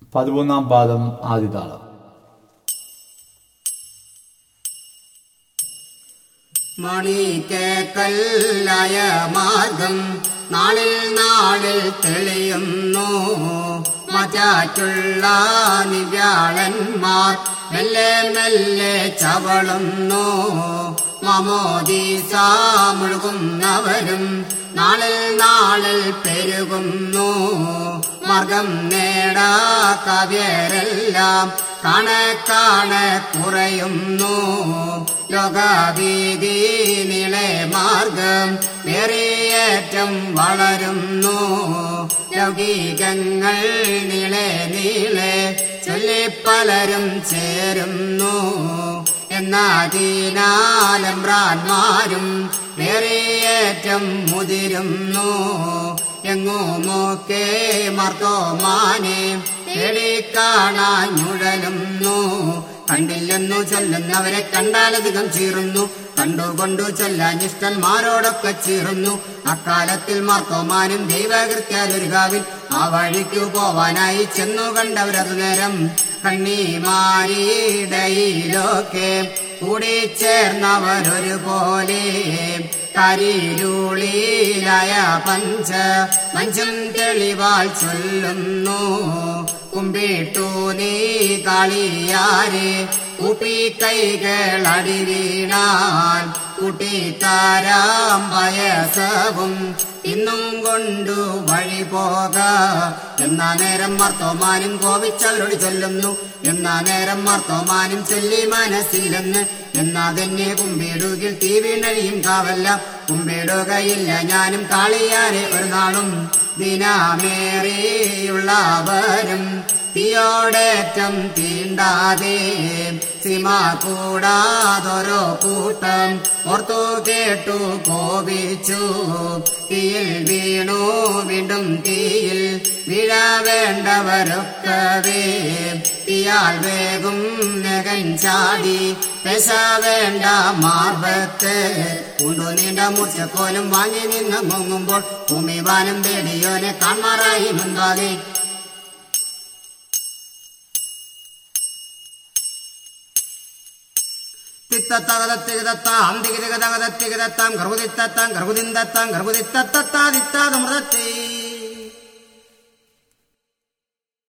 പതിമൂന്നാം പാദം ആദിതാളം മണിക്കേക്കല്ലായ മാർഗം നാളിൽ നാളിൽ തെളിയുന്നു മറ്റാറ്റുള്ള നിവ്യാളന്മാർ മെല്ലെ മെല്ലെ ചവളുന്നു മമോദീസ മുഴുകുന്നവരും നാളിൽ നാളിൽ പെരുകുന്നു മാർഗം നേടാ കവ്യരെല്ലാം കാണെ കാണെ കുറയുന്നു ലോകവീതി നീളെ മാർഗം വേറിയേറ്റം വളരുന്നു ലൗകികങ്ങൾ നീളെ നീളെ ചൊല്ലിപ്പലരും ചേരുന്നു എന്നാദീനാലംബ്രാന്മാരും വേറിയേറ്റം മുതിരുന്നു എങ്ങുമൊക്കെ മർത്തോമാനെ തേടിക്കാണാഞ്ഞുഴലുന്നു കണ്ടില്ലെന്നു ചൊല്ലുന്നവരെ കണ്ടാലധികം ചീറുന്നു കണ്ടുകൊണ്ടു ചൊല്ലാനിഷ്ടന്മാരോടൊക്കെ ചീറുന്നു അക്കാലത്തിൽ മാർത്തോമാനും ദൈവകൃത്യാലൊരുകാവിൽ ആ വഴിക്കു പോവാനായി ചെന്നു കണ്ടവരത് നേരം കണ്ണീമാരിടയിലൊക്കെ കൂടിച്ചേർന്നവരൊരുപോലെ കരിരുളിലായ പഞ്ച മഞ്ചും തെളിവാൽ ചൊല്ലുന്നു കുമ്പിട്ടു നീ കാളിയാരെ കൂപ്പി കൈകളടി വീണാൽ കൂട്ടിത്താരാം വയസവും ഇന്നും കൊണ്ടു വഴി പോക എന്നാ നേരം മർത്തോമാനും കോപിച്ചവരോട് ചൊല്ലുന്നു എന്നാ നേരം മർത്തോമാനും ചൊല്ലി മനസ്സിലെന്ന് എന്നാ തന്നെ കുമ്പിടുകിൽ തീ വീണഴിയും കാവല്ല കുമ്പിടുകയില്ല ഞാനും കാളിയാരെ ഒരു നാളും ദിനാമേറിയുള്ളവരും തീയോടേറ്റം തീണ്ടാതെ സിമ കൂടാതൊരോ കൂട്ടം ഓർത്തു കേട്ടു കോപിച്ചു തീയിൽ വീണു വീണ്ടും തീയിൽ വീഴ വേണ്ടവരൊക്കവേ തീയാൽ വേഗം നഗൻ ചാടി പെശ വേണ്ട മാർബത്ത് കൊണ്ടു നീണ്ട മൂർച്ചക്കോലും വാങ്ങി നിന്ന് മുങ്ങുമ്പോൾ ഭൂമിവാനം പേടിയോനെ കാണാറായി മുൻപാകെ തിത്തത്തകതത്തികതത്താം തികിതകതകതത്തികതത്താം ഗർഭുതിത്തത്താം ഗർഭുതിന്തത്താം ഗർഭുതിത്തത്താദിത്താതമൃതത്തേ